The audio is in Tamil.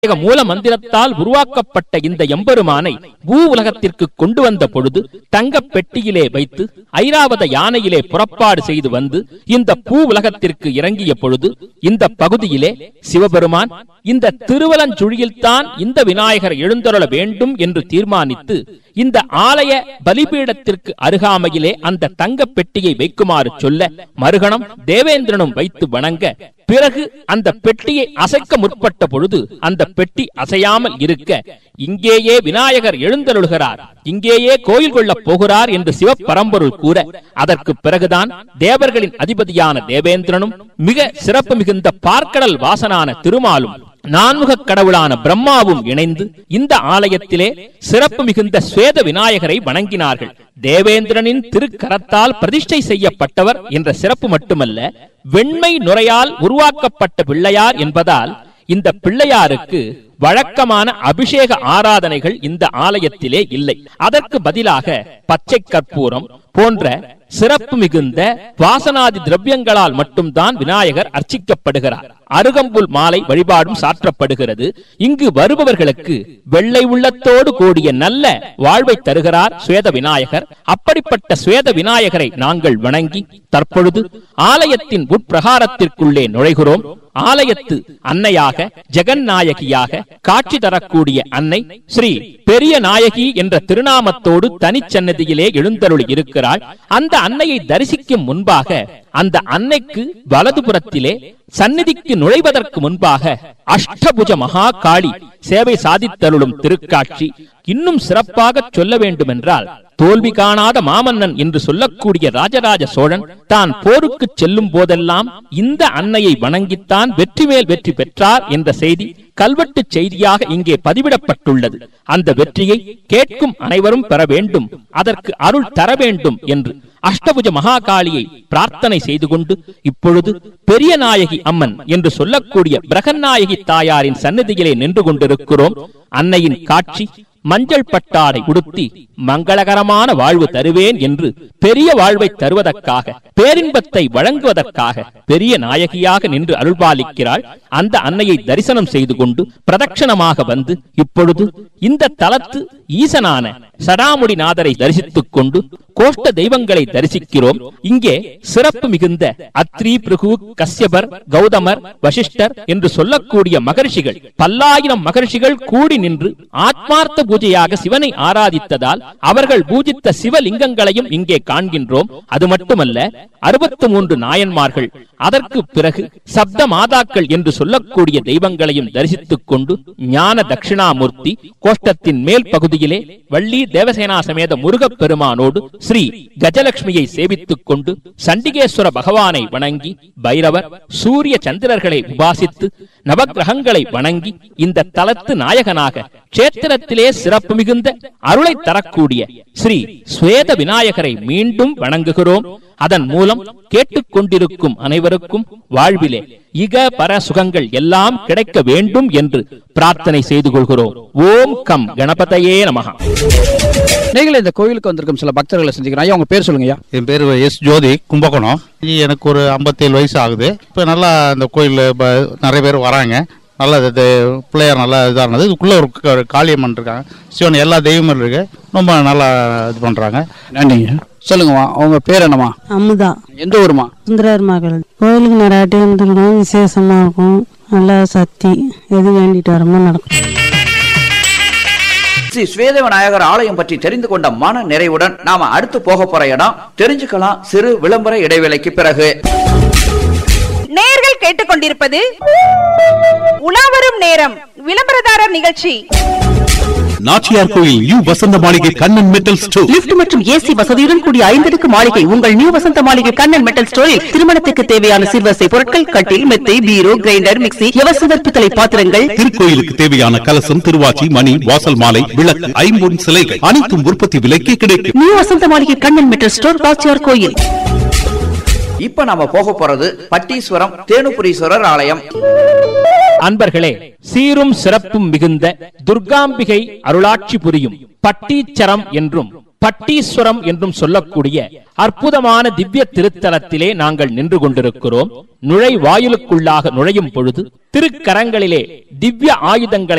விநாயக மூல மந்திரத்தால் உருவாக்கப்பட்ட இந்த எம்பெருமானை பூ உலகத்திற்கு கொண்டு வந்த பொழுது தங்கப் பெட்டியிலே வைத்து ஐராவத யானையிலே புறப்பாடு செய்து வந்து இந்த பூ உலகத்திற்கு இறங்கிய பொழுது இந்த பகுதியிலே சிவபெருமான் இந்த திருவலஞ்சுழியில்தான் இந்த விநாயகர் எழுந்தருள வேண்டும் என்று தீர்மானித்து இந்த ஆலய பலிபீடத்திற்கு அருகாமையிலே அந்த தங்கப் பெட்டியை வைக்குமாறு சொல்ல மறுகணம் தேவேந்திரனும் வைத்து வணங்க பிறகு அந்த பெட்டியை அசைக்க முற்பட்ட பொழுது அந்த பெட்டி அசையாமல் இருக்க இங்கேயே விநாயகர் எழுந்தருளுகிறார் இங்கேயே கோயில் கொள்ளப் போகிறார் என்று சிவபரம்பொருள் கூற அதற்கு பிறகுதான் தேவர்களின் அதிபதியான தேவேந்திரனும் மிக சிறப்பு மிகுந்த பார்க்கடல் வாசனான திருமாலும் நான்முகக் கடவுளான பிரம்மாவும் இணைந்து இந்த ஆலயத்திலே சிறப்பு மிகுந்த ஸ்வேத விநாயகரை வணங்கினார்கள் தேவேந்திரனின் திருக்கரத்தால் பிரதிஷ்டை செய்யப்பட்டவர் என்ற சிறப்பு மட்டுமல்ல வெண்மை நுரையால் உருவாக்கப்பட்ட பிள்ளையார் என்பதால் இந்த பிள்ளையாருக்கு வழக்கமான அபிஷேக ஆராதனைகள் இந்த ஆலயத்திலே இல்லை அதற்கு பதிலாக பச்சை கற்பூரம் போன்ற சிறப்பு மிகுந்த வாசனாதி திரவியங்களால் மட்டும்தான் விநாயகர் அர்ச்சிக்கப்படுகிறார் அருகம்புல் மாலை வழிபாடும் சாற்றப்படுகிறது இங்கு வருபவர்களுக்கு வெள்ளை உள்ளத்தோடு கூடிய நல்ல வாழ்வை தருகிறார் சுவேத விநாயகர் அப்படிப்பட்ட சுவேத விநாயகரை நாங்கள் வணங்கி தற்பொழுது ஆலயத்தின் உட்பிரகாரத்திற்குள்ளே நுழைகிறோம் ஆலயத்து அன்னையாக ஜெகநாயகியாக காட்சி தரக்கூடிய அன்னை ஸ்ரீ பெரிய நாயகி என்ற திருநாமத்தோடு தனிச்சன்னதியிலே எழுந்தருளி இருக்கிறாள் அந்த அன்னையை தரிசிக்கும் முன்பாக அந்த அன்னைக்கு வலதுபுறத்திலே சந்நிதிக்கு நுழைவதற்கு முன்பாக அஷ்டபுஜ மகா காளி சேவை சாதித்தருளும் திருக்காட்சி இன்னும் சிறப்பாக சொல்ல வேண்டுமென்றால் தோல்வி காணாத மாமன்னன் என்று சொல்லக்கூடிய ராஜராஜ சோழன் தான் போருக்கு செல்லும் போதெல்லாம் இந்த அன்னையை வணங்கித்தான் வெற்றி மேல் வெற்றி பெற்றார் என்ற செய்தி கல்வெட்டு செய்தியாக இங்கே பதிவிடப்பட்டுள்ளது அந்த வெற்றியை கேட்கும் அனைவரும் பெற வேண்டும் அதற்கு அருள் தர வேண்டும் என்று அஷ்டபுஜ மகாகாளியை பிரார்த்தனை செய்து கொண்டு இப்பொழுது பெரிய நாயகி அம்மன் என்று சொல்லக்கூடிய பிரகநாயகி தாயாரின் சன்னதியிலே நின்று கொண்டிருக்கிறோம் அன்னையின் காட்சி மஞ்சள் பட்டாடை உடுத்தி மங்களகரமான வாழ்வு தருவேன் என்று பெரிய வாழ்வை தருவதற்காக பேரின்பத்தை வழங்குவதற்காக பெரிய நாயகியாக நின்று அருள்பாலிக்கிறாள் அந்த அன்னையை தரிசனம் செய்து கொண்டு பிரதட்சணமாக வந்து இப்பொழுது இந்த தலத்து ஈசனான சடாமுடி நாதரை தரிசித்துக் கொண்டு கோஷ்ட தெய்வங்களை தரிசிக்கிறோம் இங்கே சிறப்பு மிகுந்த அத்ரி பிருகு கஸ்யபர் கௌதமர் வசிஷ்டர் என்று சொல்லக்கூடிய மகர்ஷிகள் பல்லாயிரம் மகர்ஷிகள் கூடி நின்று ஆத்மார்த்த பூஜையாக சிவனை ஆராதித்ததால் அவர்கள் பூஜித்த சிவலிங்கங்களையும் இங்கே காண்கின்றோம் அது மட்டுமல்ல அறுபத்து மூன்று நாயன்மார்கள் அதற்கு பிறகு சப்த மாதாக்கள் என்று சொல்லக்கூடிய தெய்வங்களையும் தரிசித்துக் கொண்டு ஞான தட்சிணாமூர்த்தி கோஷ்டத்தின் மேல் பகுதியிலே வள்ளி தேவசேனா சமேத முருகப் பெருமானோடு ஸ்ரீ கஜலட்சுமியை சேவித்துக் கொண்டு சண்டிகேஸ்வர பகவானை வணங்கி பைரவர் சூரிய சந்திரர்களை உபாசித்து நவக்கிரகங்களை வணங்கி இந்த தலத்து நாயகனாக கஷேத்திரத்திலே சிறப்பு மிகுந்த அருளை தரக்கூடிய ஸ்ரீ ஸ்வேத விநாயகரை மீண்டும் வணங்குகிறோம் அதன் மூலம் கேட்டுக்கொண்டிருக்கும் அனைவருக்கும் வாழ்விலே இக பர சுகங்கள் எல்லாம் கிடைக்க வேண்டும் என்று பிரார்த்தனை செய்து கொள்கிறோம் ஓம் கம் கணபதையே நமகா நீங்களே இந்த கோயிலுக்கு வந்திருக்கும் சில பக்தர்களை சந்திக்கிறோம் ஐயா உங்க பேர் சொல்லுங்க ஐயா என் பேர் எஸ் ஜோதி கும்பகோணம் எனக்கு ஒரு ஐம்பத்தேழு வயசு ஆகுது இப்போ நல்லா இந்த கோயிலில் நிறைய பேர் வராங்க நல்லா இது- இது பிள்ளையார் நல்லா இதாக இருந்தது இதுக்குள்ளே ஒரு க- காளியம்மன் இருக்காங்க சிவன் எல்லா தெய்வமும் இருக்கு ரொம்ப நல்லா இது பண்ணுறாங்க நன்றிங்க சொல்லுங்கம்மா உங்க பேர் என்னம்மா அமுதா எந்த ஊருமா சுந்தரர் மகள் கோயிலுக்கு நிறைய டைம் வந்துருக்கோம் விசேஷமா இருக்கும் நல்லா சக்தி எது வேண்டிட்டு வரமோ நடக்கும் ஸ்ரீ ஸ்வேத விநாயகர் ஆலயம் பற்றி தெரிந்து கொண்ட மன நிறைவுடன் நாம அடுத்து போக போற இடம் தெரிஞ்சுக்கலாம் சிறு விளம்பர இடைவேளைக்கு பிறகு நேயர்கள் கேட்டுக்கொண்டிருப்பது உலாவரும் நேரம் விளம்பரதாரர் நிகழ்ச்சி நாச்சியார் கோயில் யூ Vasantha Maaligai Kannan metal store lift மற்றும் ஏசி வசதியுடன் கூடிய ஐந்தடுக்கு மாளிகை உங்கள் நியூ வசந்த மாளிகை கண்ணன் மெட்டல் ஸ்டோரில் திருமணத்துக்கு தேவையான சிறுவசை பொருட்கள் கட்டில் மெத்தை பீரோ கிரைண்டர் மிக்ஸி எவசந்த பித்தளை பாத்திரங்கள் திருக்கோயிலுக்கு தேவையான கலசம் திருவாச்சி மணி வாசல் மாலை விளக்கு ஐம்பொன் சிலைகள் அனைத்தும் உற்பத்தி விலைக்கே கிடைக்கும் நியூ வசந்த மாளிகை கண்ணன் மெட்டல் ஸ்டோர் காச்சியார் கோயில் இப்ப நாம போக போறது பட்டீஸ்வரம் தேனுபுரீஸ்வரர் ஆலயம் அன்பர்களே சீரும் சிறப்பும் மிகுந்த துர்காம்பிகை அருளாட்சி புரியும் பட்டீச்சரம் என்றும் பட்டீஸ்வரம் என்றும் சொல்லக்கூடிய அற்புதமான திவ்ய திருத்தலத்திலே நாங்கள் நின்று கொண்டிருக்கிறோம் நுழைவாயிலுக்குள்ளாக நுழையும் பொழுது திருக்கரங்களிலே திவ்ய ஆயுதங்களை